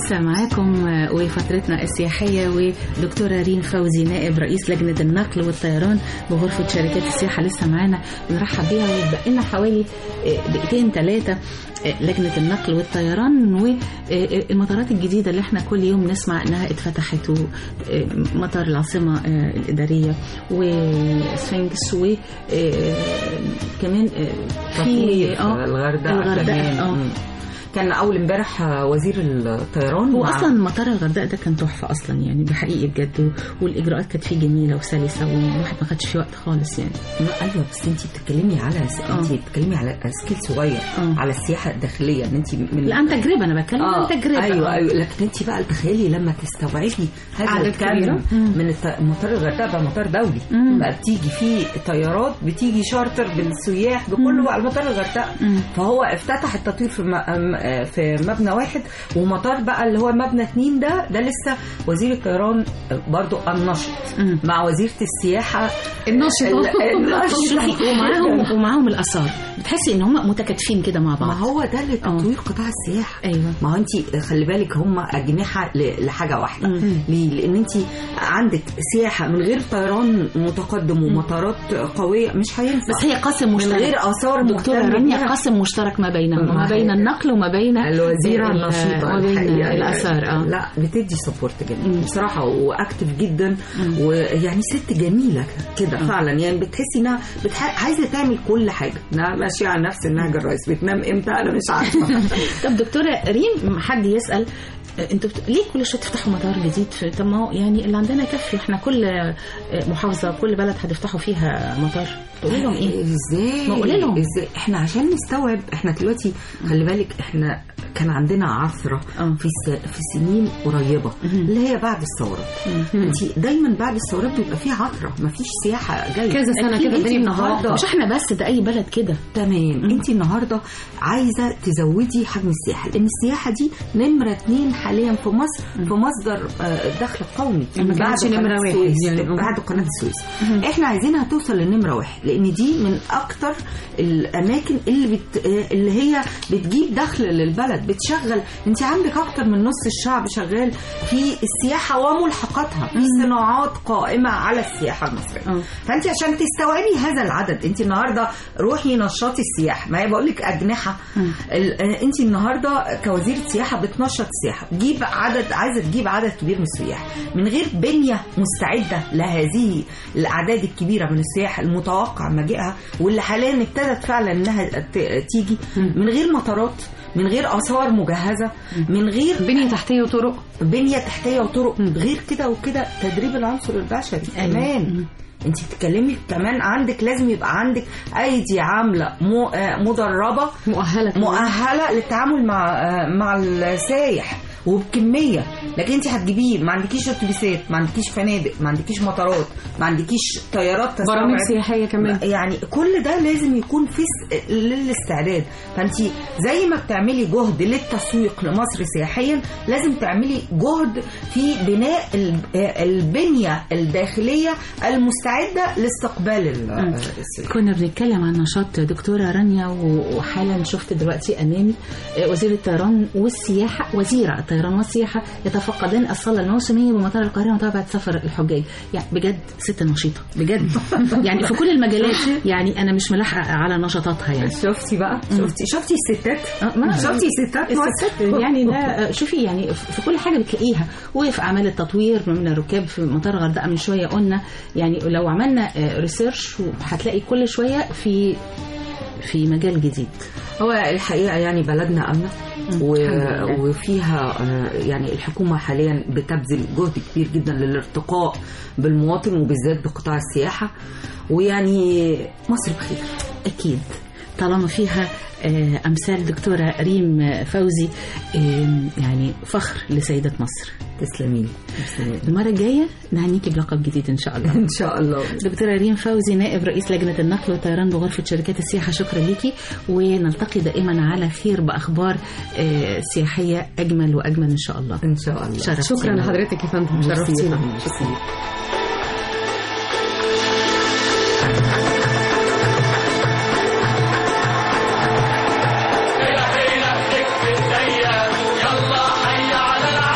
لسه معاكم آه، وفترتنا السياحية ودكتورة ريم فوزي نائب رئيس لجنة النقل والطيران بغرفة شركات السياحة لسه معانا بنرحب بيها ويتبقى لنا حوالي آه، دقيقتين ثلاثة لجنة النقل والطيران والمطارات الجديدة اللي احنا كل يوم نسمع انها اتفتحت ومطار العاصمة آه، الإدارية وسفنكس وكمان في تطوير اه الغردقه الغردقة، كمان. آه. مم. كان اول امبارح آه، وزير الطيران هو مع- اصلا مطار الغردقه ده كان تحفه اصلا يعني ده حقيقي بجد و- والاجراءات كانت فيه جميله وسلسه والواحد ما خدش فيه وقت خالص يعني لا، ايوه بس انت بتتكلمي على آه. انت بتتكلمي على سكيل صغير آه. على السياحه الداخليه ان انت من لا عن تجربه انا بتكلم اه عن تجربه ايوه آه. ايوه لكن انت بقى تخيلي لما تستوعبي هذا أعداد الكم كبيرة. من الت- مطار الغردقه بقى مطار دولي مم. بقى بتيجي فيه طيارات بتيجي شارتر بالسياح بكله بقى على مطار الغردقه مم. فهو افتتح التطوير في م- م- في مبنى واحد ومطار بقى اللي هو مبنى اتنين ده ده لسه وزير الطيران برضو النشط مم. مع وزيره السياحه النشط ال- النشط. شوفي ومعاهم ومعاهم الاثار بتحسي ان هم متكاتفين كده مع ما بعض هو ده اللي تطوير قطاع السياحه ايوه ما هو انت خلي بالك هم اجنحه ل- لحاجه واحده مم. ليه؟ لان انت عندك سياحه من غير طيران متقدم ومطارات قويه مش هينفع بس هي قاسم من مشترك غير اثار دكتورة مهتم رانيا بيها. قاسم مشترك ما بينهم ما وما هي- بين النقل وما بين الوزيره ال- النشيطه وما بين الحقيقة. الاثار اه لا بتدي سبورت جميل بصراحه واكتف جدا ويعني ست جميله كده فعلا يعني بتحسي انها بتح... عايزه تعمل كل حاجه انها ماشيه على نفس النهج الرئيس بتنام امتى انا مش عارفه طب دكتورة ريم حد يسأل آه، انتوا بت... ليه كل شويه تفتحوا مطار جديد في طب ما هو يعني اللي عندنا كفي احنا كل آه، محافظه كل بلد هتفتحوا فيها مطار تقولي لهم ايه؟ ازاي ما قولي لهم. ازاي احنا عشان نستوعب احنا دلوقتي خلي بالك احنا كان عندنا عثره آه. في س... في سنين قريبه اللي هي بعد الثورات انت دايما بعد الثورات بيبقى في عثره ما فيش سياحه جايه كذا سنة أكيد كده انت الدنيا النهارده مش احنا بس ده اي بلد كده تمام انت النهارده عايزه تزودي حجم السياحه لان السياحه دي نمره اتنين حاليا في مصر في مصدر آه، دخل قومي ما كانتش قناة نمرة واحد السويس. يعني. بعد قناه السويس احنا عايزينها توصل لنمره واحد لان دي من اكتر الاماكن اللي بت... آه، اللي هي بتجيب دخل للبلد بتشغل انت عندك اكتر من نص الشعب شغال في السياحه وملحقاتها في صناعات قائمه على السياحه المصريه اه. فانت عشان تستوعبي هذا العدد انت النهارده روحي نشاطي السياحه ما هي بقول لك اجنحه ال- آه، انت النهارده كوزيره سياحه بتنشط السياحه تجيب عدد عايزه تجيب عدد كبير من السياح من غير بنيه مستعده لهذه الاعداد الكبيره من السياح المتوقع مجيئها واللي حاليا ابتدت فعلا انها ت- تيجي من غير مطارات من غير اثار مجهزه من غير بنية تحتية وطرق بنيه تحتيه وطرق غير كده وكده تدريب العنصر البشري أيوة. كمان انت بتتكلمي كمان عندك لازم يبقى عندك ايدي عامله مو- آه، مدربه مؤهلة مؤهله للتعامل مع آه، مع السايح وبكميه لكن انت هتجيبيه ما عندكيش اتوبيسات ما عندكيش فنادق ما عندكيش مطارات ما عندكيش طيارات تستوعب. برامج سياحية كمان يعني كل ده لازم يكون في س- للاستعداد فانت زي ما بتعملي جهد للتسويق لمصر سياحيا لازم تعملي جهد في بناء ال- آه، البنيه الداخليه المستعده لاستقبال ال- السياح كنا بنتكلم عن نشاط دكتورة رانيا و- وحالا شفت دلوقتي أمامي آه، وزير الطيران والسياحة وزيرة الطيران والسياحة يتفقدان الصالة الموسمية بمطار القاهرة متابعة سفر الحجاج يعني بجد ست نشيطة بجد يعني في كل المجالات يعني أنا مش ملاحقة على نشاطاتها يعني شفتي بقى شفتي شفتي الستات آه، ما- شفتي ستات مصر الستات يعني لا شوفي يعني في كل حاجه بتلاقيها وفي اعمال التطوير من الركاب في مطار الغردقه من شويه قلنا يعني لو عملنا ريسيرش هتلاقي كل شويه في في مجال جديد هو الحقيقه يعني بلدنا امنه و... الحمد لله. وفيها آه، يعني الحكومه حاليا بتبذل جهد كبير جدا للارتقاء بالمواطن وبالذات بقطاع السياحه ويعني مصر بخير اكيد طالما فيها آه، امثال دكتوره ريم فوزي آه، يعني فخر لسيده مصر تسلمي لي تسلمي لي. المره الجايه نهنيكي بلقب جديد ان شاء الله ان شاء الله دكتورة ريم فوزي نائب رئيس لجنة النقل والطيران بغرفة شركات السياحة شكرا ليكي ونلتقي دائما على خير بأخبار آه، سياحية أجمل وأجمل إن شاء الله ان شاء الله شرفتينا. شكرا لحضرتك يا فندم شرفتينا شكرا يلا حي على العالم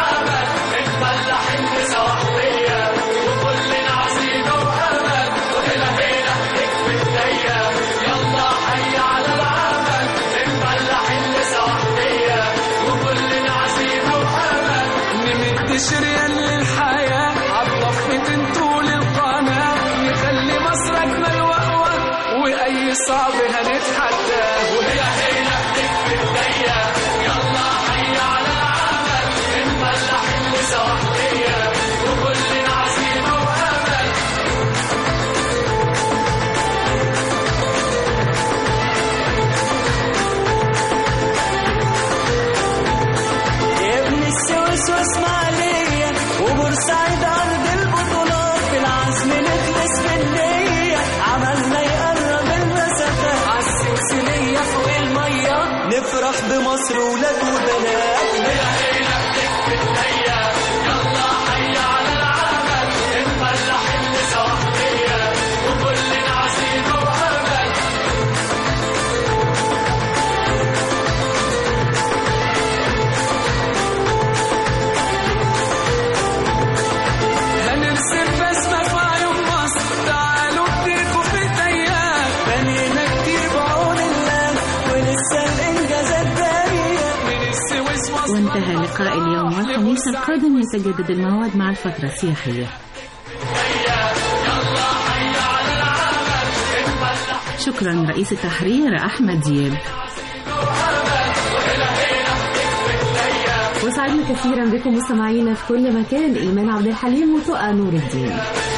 الصعب هنتحداه وهي هنا بتكفي ايديا يلا حي على العمل نفلح اللي سواحلية وكلنا عزيمة وأمل يا ابن السويس واسماعيلية وبورسعيد أرض البطولات بالعزم نخلص بالنية عملنا يقرب المسافات عالسلسلية فوق المية نفرح بمصر ولاد وبنات هي هنا بتكفي ايديا يلا حي على العمل نفلح اللي سواحلية وكلنا عزيمة وأمل هنرسم بسمة في عيون مصر تعالوا اديكوا في ايديا بنينا كتير بعون الله ولسه الإنجازات باقية من السويس مصر وانتهى لقاء اليوم والخميس القادم يتجدد الموعد مع الفترة السياحية شكرا رئيس التحرير أحمد دياب وسعدنا كثيرا بكم مستمعينا في كل مكان ايمان عبد الحليم وتقى نور الدين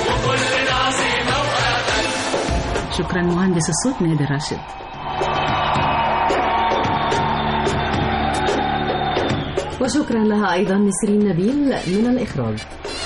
شكرا مهندس الصوت نادر راشد وشكرا لها ايضا نسرين نبيل من الاخراج